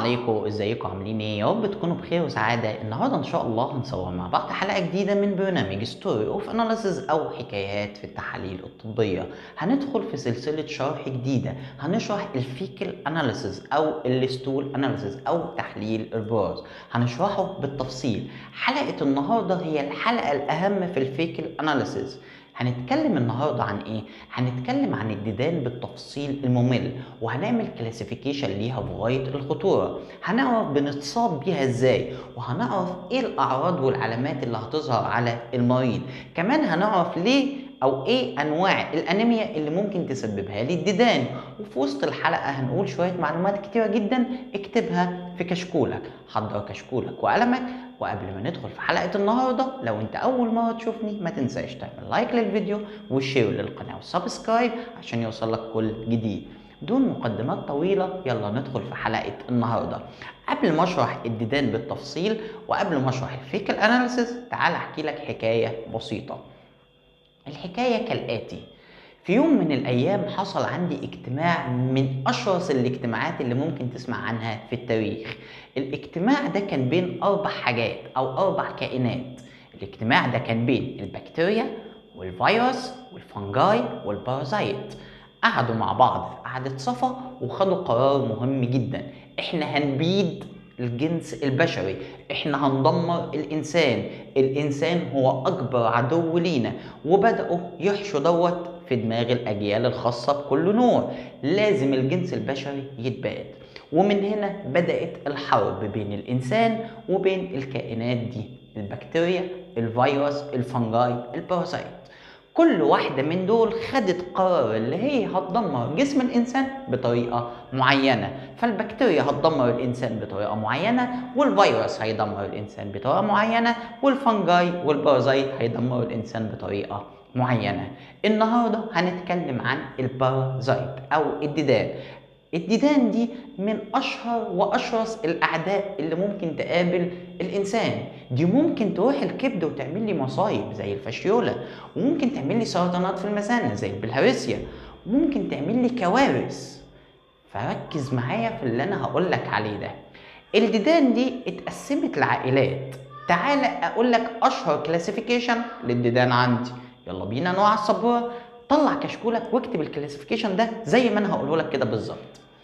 عليكم ازيكم عاملين ايه يا رب تكونوا بخير وسعاده النهارده ان شاء الله هنصور مع بعض حلقه جديده من برنامج ستوري اوف اناليسيز او حكايات في التحاليل الطبيه هندخل في سلسله شرح جديده هنشرح الفيكال اناليسيز او الستول اناليسيز او تحليل البراز هنشرحه بالتفصيل حلقه النهارده هي الحلقه الاهم في الفيكال اناليسيز هنتكلم النهارده عن ايه؟ هنتكلم عن الديدان بالتفصيل الممل وهنعمل كلاسيفيكيشن ليها بغايه الخطوره، هنعرف بنتصاب بيها ازاي وهنعرف ايه الاعراض والعلامات اللي هتظهر على المريض، كمان هنعرف ليه او ايه انواع الانيميا اللي ممكن تسببها لي الديدان وفي وسط الحلقه هنقول شويه معلومات كتيره جدا اكتبها في كشكولك حضر كشكولك وقلمك وقبل ما ندخل في حلقه النهارده لو انت اول مره تشوفني ما تنساش تعمل لايك للفيديو وشير للقناه وسبسكرايب عشان يوصلك كل جديد دون مقدمات طويلة يلا ندخل في حلقة النهاردة قبل ما اشرح الديدان بالتفصيل وقبل ما اشرح الفيكال اناليسيس تعال احكي لك حكاية بسيطة الحكاية كالآتي في يوم من الأيام حصل عندي اجتماع من أشرس الاجتماعات اللي ممكن تسمع عنها في التاريخ الاجتماع ده كان بين أربع حاجات أو أربع كائنات الاجتماع ده كان بين البكتيريا والفيروس والفنجاي والبارازايت قعدوا مع بعض في قعدة صفا وخدوا قرار مهم جدا احنا هنبيد الجنس البشري احنا هندمر الانسان الانسان هو اكبر عدو لينا وبداوا يحشوا دوت في دماغ الاجيال الخاصه بكل نوع لازم الجنس البشري يتباد ومن هنا بدات الحرب بين الانسان وبين الكائنات دي البكتيريا الفيروس الفنجاي البارازايت كل واحدة من دول خدت قرار اللي هي هتدمر جسم الإنسان بطريقة معينة فالبكتيريا هتدمر الإنسان بطريقة معينة والفيروس هيدمر الإنسان بطريقة معينة والفنجاي والبارازايت هيدمر الإنسان بطريقة معينة النهاردة هنتكلم عن البارازايت أو الديدان الديدان دي من اشهر واشرس الاعداء اللي ممكن تقابل الانسان دي ممكن تروح الكبد وتعمل لي مصايب زي الفاشيولا وممكن تعمل لي سرطانات في المثانه زي البلهارسيا وممكن تعمل لي كوارث فركز معايا في اللي انا هقول لك عليه ده الديدان دي اتقسمت لعائلات تعال اقول لك اشهر كلاسيفيكيشن للديدان عندي يلا بينا نوع السبوره طلع كشكولك واكتب الكلاسيفيكيشن ده زي ما انا هقوله لك كده بالظبط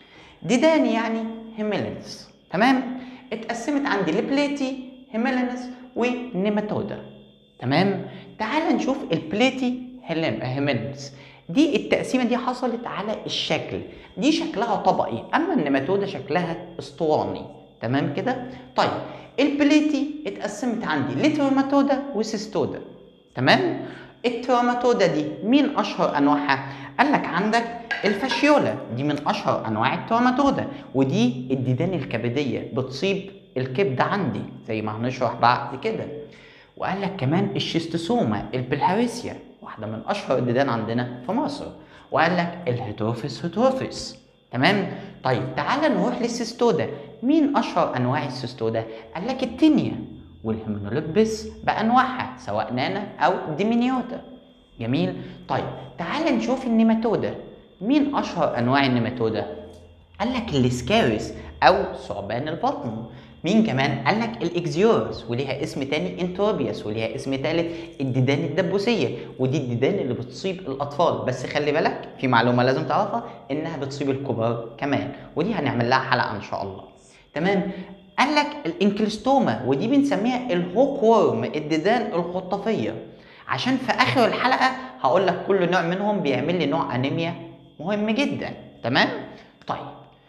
ديدان يعني هيميلينس تمام اتقسمت عندي لبليتي هيميلينس ونيماتودا تمام تعال نشوف البليتي هيميلينس دي التقسيمه دي حصلت على الشكل دي شكلها طبقي اما النيماتودا شكلها اسطواني تمام كده طيب البليتي اتقسمت عندي لتروماتودا وسيستودا تمام التروماتودا دي مين اشهر انواعها قال لك عندك الفاشيولا دي من اشهر انواع التروماتودا ودي الديدان الكبديه بتصيب الكبد عندي زي ما هنشرح بعد كده وقال لك كمان الشيستوسوما البلهارسيا واحده من اشهر الديدان عندنا في مصر وقال لك الهيتروفيس هيتروفيس تمام طيب تعال نروح للسيستودا مين اشهر انواع السيستودا قال لك التينيا والهيمونولوبس بانواعها سواء نانا او ديمينيوتا جميل طيب تعال نشوف النيماتودا مين اشهر انواع النيماتودا قال لك الاسكاريس او ثعبان البطن مين كمان قال لك الاكزيورس وليها اسم تاني انتروبياس وليها اسم تالت الديدان الدبوسيه ودي الديدان اللي بتصيب الاطفال بس خلي بالك في معلومه لازم تعرفها انها بتصيب الكبار كمان ودي هنعمل لها حلقه ان شاء الله تمام قال لك الانكلستوما ودي بنسميها الهوك وورم الديدان الخطافيه عشان في اخر الحلقه هقول لك كل نوع منهم بيعمل لي نوع انيميا مهم جدا تمام طيب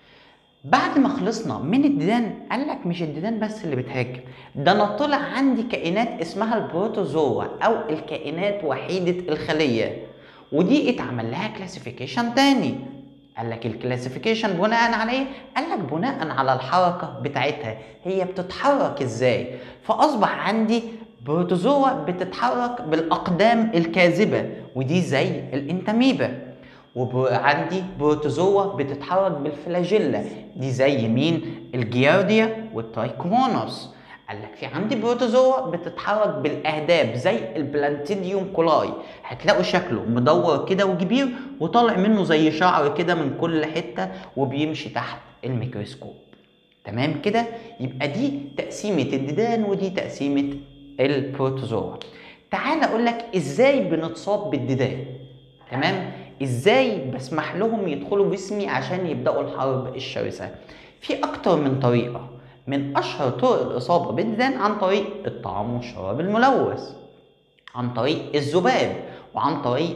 بعد ما خلصنا من الديدان قال لك مش الديدان بس اللي بتهاجم ده انا طلع عندي كائنات اسمها البروتوزوا او الكائنات وحيده الخليه ودي اتعمل لها كلاسيفيكيشن تاني قال لك الكلاسيفيكيشن بناء على ايه؟ قال لك بناء على الحركه بتاعتها هي بتتحرك ازاي؟ فاصبح عندي بروتوزوا بتتحرك بالاقدام الكاذبه ودي زي الانتاميبا وعندي بروتوزوا بتتحرك بالفلاجيلا دي زي مين؟ الجيارديا والترايكومونوس قال لك في عندي بروتوزوا بتتحرك بالاهداب زي البلانتيديوم كولاي هتلاقوا شكله مدور كده وكبير وطالع منه زي شعر كده من كل حته وبيمشي تحت الميكروسكوب تمام كده يبقى دي تقسيمة الديدان ودي تقسيمة البروتوزوا تعال اقول لك ازاي بنتصاب بالديدان تمام ازاي بسمح لهم يدخلوا جسمي عشان يبداوا الحرب الشرسه في اكتر من طريقه من اشهر طرق الاصابه بالديدان عن طريق الطعام والشراب الملوث عن طريق الذباب وعن طريق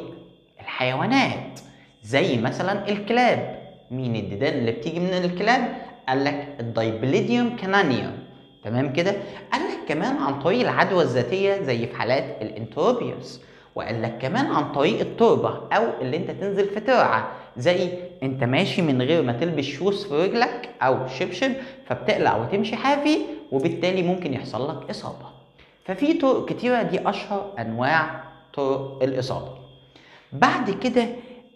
الحيوانات زي مثلا الكلاب مين الديدان اللي بتيجي من الكلاب قال لك الدايبليديوم كانانيوم تمام كده قال لك كمان عن طريق العدوى الذاتيه زي في حالات الانتروبيوس وقال لك كمان عن طريق التربه او اللي انت تنزل في ترعه زي انت ماشي من غير ما تلبس شوز في رجلك او شبشب فبتقلع وتمشي حافي وبالتالي ممكن يحصل لك اصابه ففي طرق كتيره دي اشهر انواع طرق الاصابه بعد كده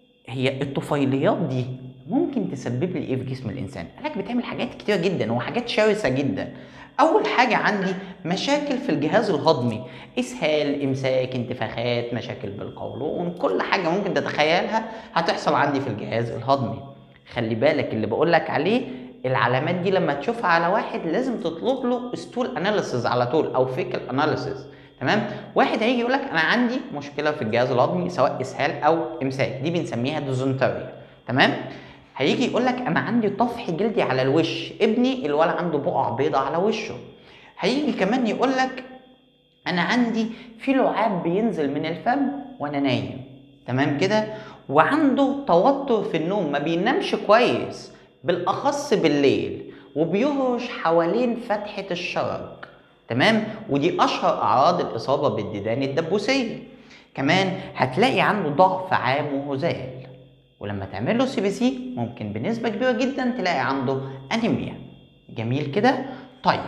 هي الطفيليات دي ممكن تسبب لي ايه في جسم الانسان قال لك بتعمل حاجات كتيره جدا وحاجات شرسه جدا اول حاجه عندي مشاكل في الجهاز الهضمي اسهال امساك انتفاخات مشاكل بالقولون كل حاجه ممكن تتخيلها هتحصل عندي في الجهاز الهضمي خلي بالك اللي بقول لك عليه العلامات دي لما تشوفها على واحد لازم تطلب له ستول اناليسيز على طول او فيكال اناليسيز تمام واحد هيجي يقول لك انا عندي مشكله في الجهاز الهضمي سواء اسهال او امساك دي بنسميها ديزونتريا تمام هيجي يقول لك انا عندي طفح جلدي على الوش ابني الولد عنده بقع بيضة على وشه هيجي كمان يقول لك انا عندي في لعاب بينزل من الفم وانا نايم تمام كده وعنده توتر في النوم ما بينامش كويس بالاخص بالليل وبيهرش حوالين فتحة الشرج تمام ودي اشهر اعراض الاصابة بالديدان الدبوسية كمان هتلاقي عنده ضعف عام وهزال ولما تعمل له سي بي سي ممكن بنسبة كبيرة جدا تلاقي عنده انيميا جميل كده طيب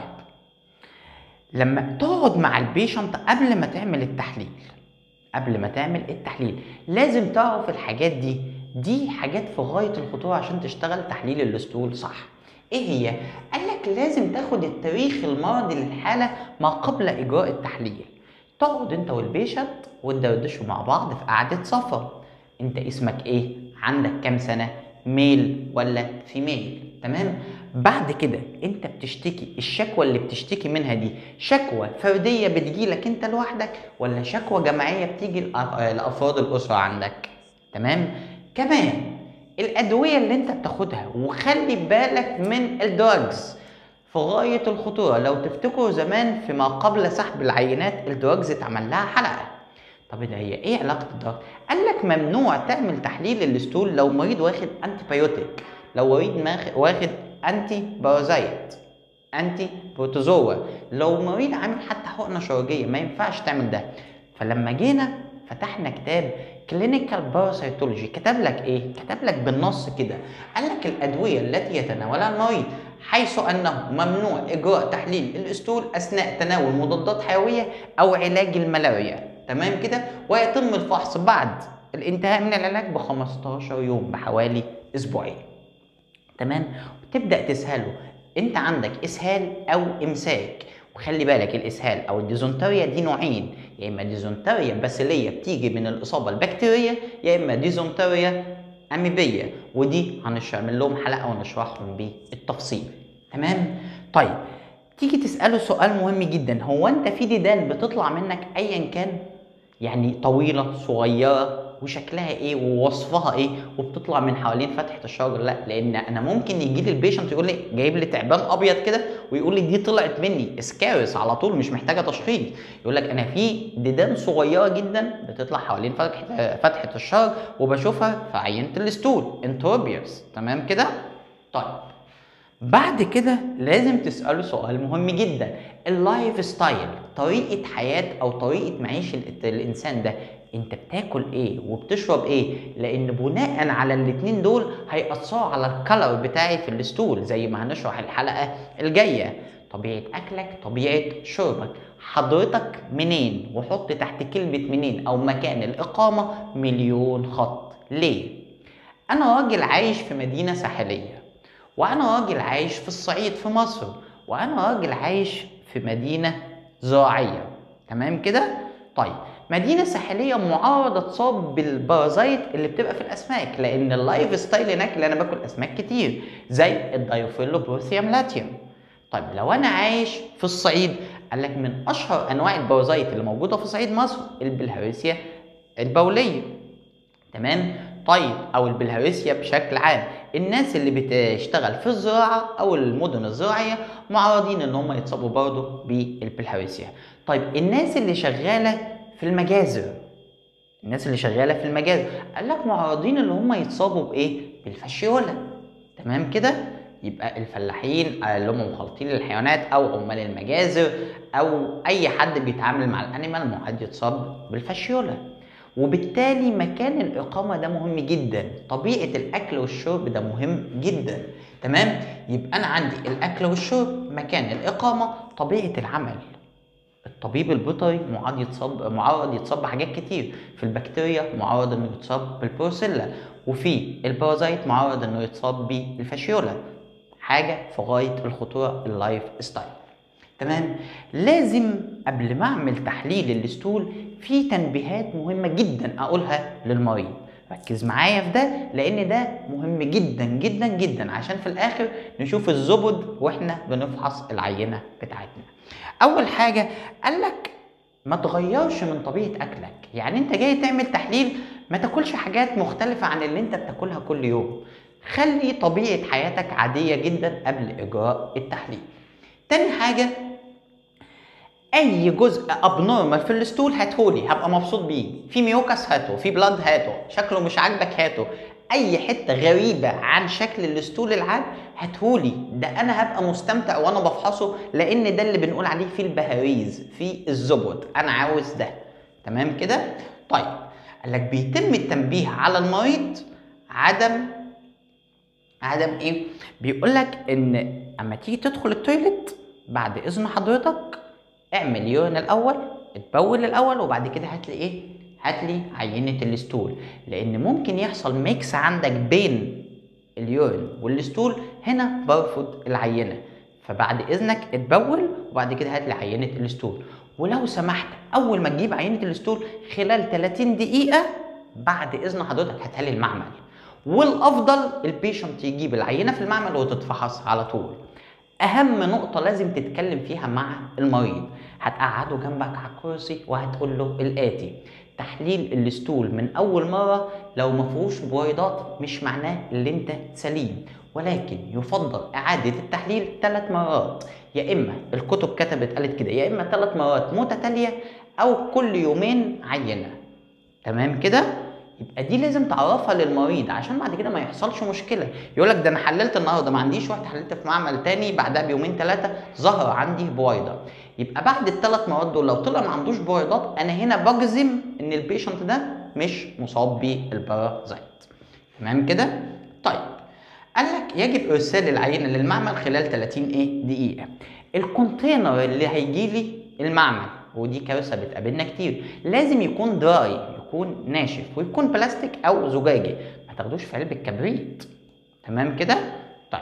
لما تقعد مع البيشنت قبل ما تعمل التحليل قبل ما تعمل التحليل لازم تعرف الحاجات دي دي حاجات في غاية الخطورة عشان تشتغل تحليل الاسطول صح ايه هي؟ قال لك لازم تاخد التاريخ المرضي للحالة ما قبل اجراء التحليل تقعد انت والبيشنت وتدردشوا مع بعض في قعدة سفر انت اسمك ايه عندك كام سنه ميل ولا فيميل تمام بعد كده انت بتشتكي الشكوى اللي بتشتكي منها دي شكوى فرديه بتجيلك انت لوحدك ولا شكوى جماعيه بتيجي لافراد الاسره عندك تمام كمان الادويه اللي انت بتاخدها وخلي بالك من الدراجز في غايه الخطوره لو تفتكروا زمان فيما قبل سحب العينات الدراجز اتعمل لها حلقه طب ده هي ايه علاقه الضغط؟ قال لك ممنوع تعمل تحليل الستول لو مريض واخد انتي بايوتيك لو مريض واخد انتي بارازايت انتي بروتوزوا لو مريض عامل حتى حقنه شرجيه ما ينفعش تعمل ده فلما جينا فتحنا كتاب كلينيكال باراسيتولوجي كتب لك ايه؟ كتب لك بالنص كده قال لك الادويه التي يتناولها المريض حيث انه ممنوع اجراء تحليل الاسطول اثناء تناول مضادات حيويه او علاج الملاريا تمام كده ويتم الفحص بعد الانتهاء من العلاج ب 15 يوم بحوالي اسبوعين تمام وتبدا تسهله انت عندك اسهال او امساك وخلي بالك الاسهال او الديزونتريا دي نوعين يا اما ديزونتريا باسيليه بتيجي من الاصابه البكتيريه يا اما ديزونتريا اميبيه ودي هنعمل لهم حلقه ونشرحهم بالتفصيل تمام طيب تيجي تساله سؤال مهم جدا هو انت في ديدان بتطلع منك ايا كان يعني طويله صغيره وشكلها ايه ووصفها ايه وبتطلع من حوالين فتحه الشجر لا لان انا ممكن يجي لي البيشنت يقول لي جايب لي تعبان ابيض كده ويقول لي دي طلعت مني اسكارس على طول مش محتاجه تشخيص يقول لك انا في ديدان صغيره جدا بتطلع حوالين فتحه فتحه الشجر وبشوفها في عينه الستول انتروبيوس تمام كده طيب بعد كده لازم تسأله سؤال مهم جدا اللايف ستايل طريقة حياة أو طريقة معيشة الإنسان ده انت بتاكل ايه وبتشرب ايه لان بناء على الاتنين دول هيأثروا على الكالر بتاعي في الستول زي ما هنشرح الحلقة الجاية طبيعة اكلك طبيعة شربك حضرتك منين وحط تحت كلمة منين او مكان الاقامة مليون خط ليه انا راجل عايش في مدينة ساحلية وانا راجل عايش في الصعيد في مصر وانا راجل عايش في مدينه زراعيه تمام كده طيب مدينه ساحليه معرضه تصاب بالبارازيت اللي بتبقى في الاسماك لان اللايف ستايل هناك اللي انا باكل اسماك كتير زي الدايوفيلو بروثيوم لاتيوم طيب لو انا عايش في الصعيد قال لك من اشهر انواع البارازيت اللي موجوده في صعيد مصر البلهارسيا البوليه تمام طيب او البلهارسيا بشكل عام الناس اللي بتشتغل في الزراعه او المدن الزراعيه معرضين ان هم يتصابوا برضه بالبلهارسيا طيب الناس اللي شغاله في المجازر الناس اللي شغاله في المجازر قال لك معرضين ان هم يتصابوا بايه بالفاشيولا تمام كده يبقى الفلاحين اللي هم مخالطين للحيوانات او عمال المجازر او اي حد بيتعامل مع الانيمال معد يتصاب بالفاشيولا وبالتالي مكان الإقامة ده مهم جدا طبيعة الأكل والشرب ده مهم جدا تمام يبقى أنا عندي الأكل والشرب مكان الإقامة طبيعة العمل الطبيب البيطري معرض يتصاب معرض يتصاب بحاجات كتير في البكتيريا معرض انه يتصاب بالبروسيلا وفي البارازيت معرض انه يتصاب بالفاشيولا حاجه في غايه الخطوره اللايف ستايل تمام لازم قبل ما اعمل تحليل الستول في تنبيهات مهمه جدا اقولها للمريض ركز معايا في ده لان ده مهم جدا جدا جدا عشان في الاخر نشوف الزبد واحنا بنفحص العينه بتاعتنا اول حاجه قال لك ما تغيرش من طبيعه اكلك يعني انت جاي تعمل تحليل ما تاكلش حاجات مختلفه عن اللي انت بتاكلها كل يوم خلي طبيعه حياتك عاديه جدا قبل اجراء التحليل تاني حاجه اي جزء ابنورمال في الستول هاتهولي هبقى مبسوط بيه في ميوكس هاته في بلاد هاته شكله مش عاجبك هاته اي حته غريبه عن شكل الستول العام هاتهولي ده انا هبقى مستمتع وانا بفحصه لان ده اللي بنقول عليه في البهاريز في الزبد انا عاوز ده تمام كده طيب قال لك بيتم التنبيه على المريض عدم عدم ايه بيقول لك ان اما تيجي تدخل التويليت بعد اذن حضرتك اعمل يورين الاول اتبول الاول وبعد كده هات لي ايه هات لي عينه الستول لان ممكن يحصل ميكس عندك بين اليورين والستول هنا برفض العينه فبعد اذنك اتبول وبعد كده هات لي عينه الستول ولو سمحت اول ما تجيب عينه الستول خلال 30 دقيقه بعد اذن حضرتك هاتها لي المعمل والافضل البيشنت يجيب العينه في المعمل وتتفحص على طول اهم نقطة لازم تتكلم فيها مع المريض هتقعده جنبك على الكرسي وهتقول له الآتي تحليل الستول من أول مرة لو ما فيهوش بويضات مش معناه ان انت سليم ولكن يفضل إعادة التحليل ثلاث مرات يا إما الكتب كتبت قالت كده يا إما ثلاث مرات متتالية أو كل يومين عينة تمام كده؟ يبقى دي لازم تعرفها للمريض عشان بعد كده ما يحصلش مشكله يقول لك ده انا حللت النهارده ما عنديش رحت حللت في معمل تاني بعدها بيومين ثلاثه ظهر عندي بويضه يبقى بعد الثلاث مواد دول لو طلع ما عندوش بويضات انا هنا بجزم ان البيشنت ده مش مصاب بالبارازيت تمام كده طيب قال لك يجب ارسال العينه للمعمل خلال 30 ايه دقيقه الكونتينر اللي هيجي لي المعمل ودي كارثه بتقابلنا كتير لازم يكون دراي يكون ناشف ويكون بلاستيك او زجاجي ما تاخدوش في علبه كبريت تمام كده طيب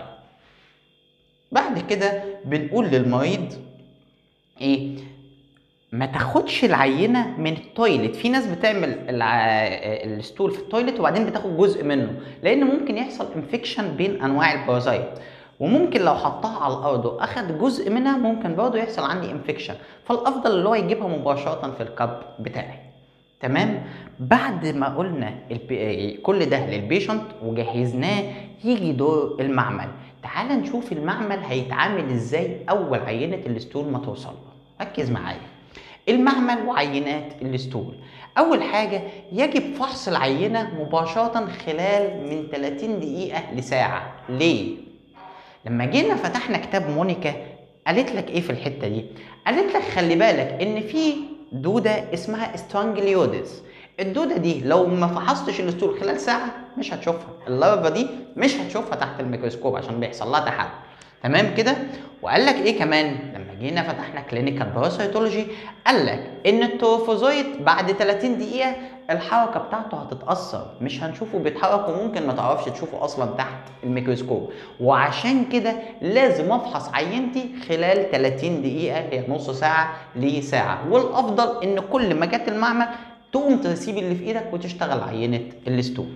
بعد كده بنقول للمريض ايه ما تاخدش العينه من التويلت في ناس بتعمل الستول في التويلت وبعدين بتاخد جزء منه لان ممكن يحصل انفكشن بين انواع البارازيت وممكن لو حطها على الارض واخد جزء منها ممكن برضه يحصل عندي انفكشن فالافضل اللي هو يجيبها مباشره في الكب بتاعي تمام بعد ما قلنا البي... كل ده للبيشنت وجهزناه يجي دور المعمل تعال نشوف المعمل هيتعامل ازاي اول عينه الستول ما توصل له ركز معايا المعمل وعينات الستول اول حاجه يجب فحص العينه مباشره خلال من 30 دقيقه لساعه ليه لما جينا فتحنا كتاب مونيكا قالت لك ايه في الحته دي قالت لك خلي بالك ان في دوده اسمها سترانجليودس الدوده دي لو ما فحصتش الستول خلال ساعه مش هتشوفها اللارفا دي مش هتشوفها تحت الميكروسكوب عشان بيحصل لها تحلل تمام كده وقال لك ايه كمان لما جينا فتحنا كلينيكال باراسيتولوجي قال لك ان التروفوزويت بعد 30 دقيقه الحركه بتاعته هتتاثر مش هنشوفه بيتحرك وممكن ما تعرفش تشوفه اصلا تحت الميكروسكوب وعشان كده لازم افحص عينتي خلال 30 دقيقه هي نص ساعه لساعه والافضل ان كل ما جت المعمل تقوم تسيب اللي في ايدك وتشتغل عينه الاستول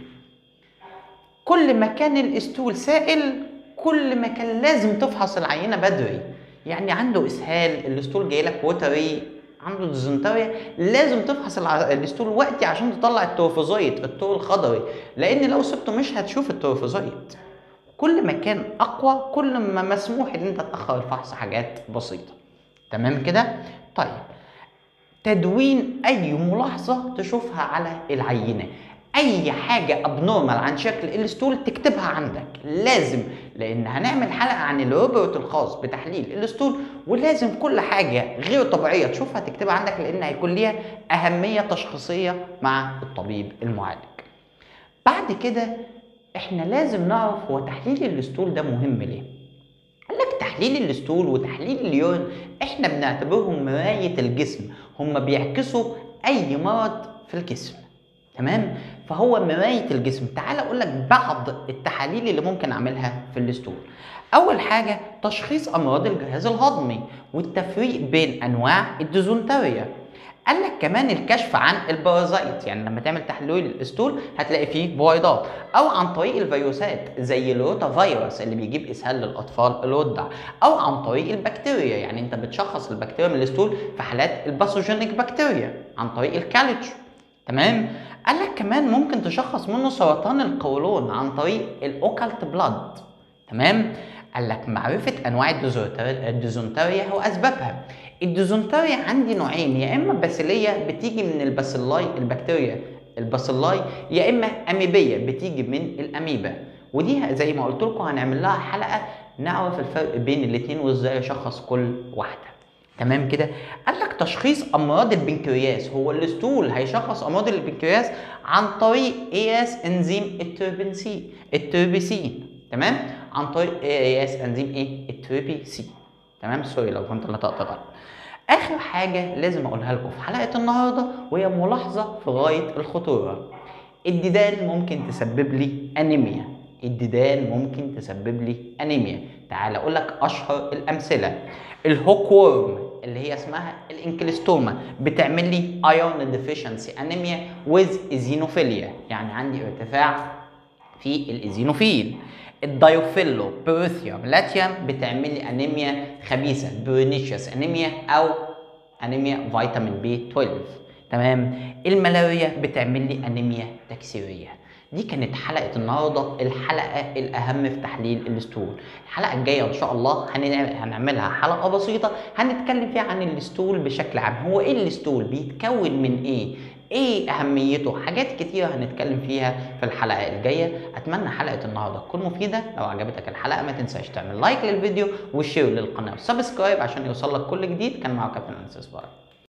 كل ما كان الاستول سائل كل ما كان لازم تفحص العينه بدري يعني عنده اسهال الاستول جاي لك وتري عنده ديزنتريا لازم تفحص الع- الاستول وقتي عشان تطلع التروفوزويت الطول الخضري لان لو سبته مش هتشوف التروفوزويت كل ما كان اقوى كل ما مسموح ان انت تاخر الفحص حاجات بسيطه تمام كده طيب تدوين اي ملاحظه تشوفها على العينه اي حاجه ابنورمال عن شكل الستول تكتبها عندك لازم لان هنعمل حلقه عن الروبوت الخاص بتحليل الستول ولازم كل حاجه غير طبيعيه تشوفها تكتبها عندك لان هيكون ليها اهميه تشخيصيه مع الطبيب المعالج بعد كده احنا لازم نعرف هو تحليل الستول ده مهم ليه قال لك تحليل الستول وتحليل اليورين احنا بنعتبرهم مراية الجسم هم بيعكسوا اي مرض في الجسم تمام فهو مراية الجسم تعال اقول لك بعض التحاليل اللي ممكن اعملها في الستول اول حاجة تشخيص امراض الجهاز الهضمي والتفريق بين انواع الديزونتريا قال لك كمان الكشف عن البارازايت يعني لما تعمل تحليل الاسطول هتلاقي فيه بويضات او عن طريق الفيروسات زي الروتا فيروس اللي بيجيب اسهال للاطفال الرضع او عن طريق البكتيريا يعني انت بتشخص البكتيريا من الاسطول في حالات الباثوجينيك بكتيريا عن طريق الكالتش تمام قال لك كمان ممكن تشخص منه سرطان القولون عن طريق الاوكالت بلاد تمام قال لك معرفة أنواع الديزونتريا الديزونتريا وأسبابها الديزونتريا عندي نوعين يا إما باسيلية بتيجي من الباسيلاي البكتيريا الباسيلاي يا إما أميبية بتيجي من الأميبا ودي زي ما قلت لكم هنعمل لها حلقة نعرف الفرق بين الاتنين وإزاي أشخص كل واحدة تمام كده قال لك تشخيص امراض البنكرياس هو الاسطول هيشخص امراض البنكرياس عن طريق قياس انزيم التربنسين التربسين تمام عن طريق قياس انزيم ايه التربسين تمام سوري لو كنت نطقت غلط اخر حاجه لازم اقولها لكم في حلقه النهارده وهي ملاحظه في غايه الخطوره الديدان ممكن تسبب لي انيميا الديدان ممكن تسبب لي انيميا تعال اقول لك اشهر الامثله الهوك وورم اللي هي اسمها الانكليستوما بتعمل لي ايرون ديفيشنسي انيميا ويز ايزينوفيليا يعني عندي ارتفاع في الايزينوفيل الدايوفيلو بيروثيوم لاتيوم بتعمل لي انيميا خبيثه برونيشيوس انيميا او انيميا فيتامين بي 12 تمام الملاريا بتعمل لي انيميا تكسيريه دي كانت حلقة النهاردة الحلقة الأهم في تحليل الستول الحلقة الجاية إن شاء الله هنعمل- هنعملها حلقة بسيطة هنتكلم فيها عن الستول بشكل عام هو إيه الستول بيتكون من إيه ايه اهميته حاجات كتيره هنتكلم فيها في الحلقه الجايه اتمنى حلقه النهارده تكون مفيده لو عجبتك الحلقه ما تنساش تعمل لايك للفيديو وشير للقناه وسبسكرايب عشان يوصلك كل جديد كان معاك كابتن انسيس باي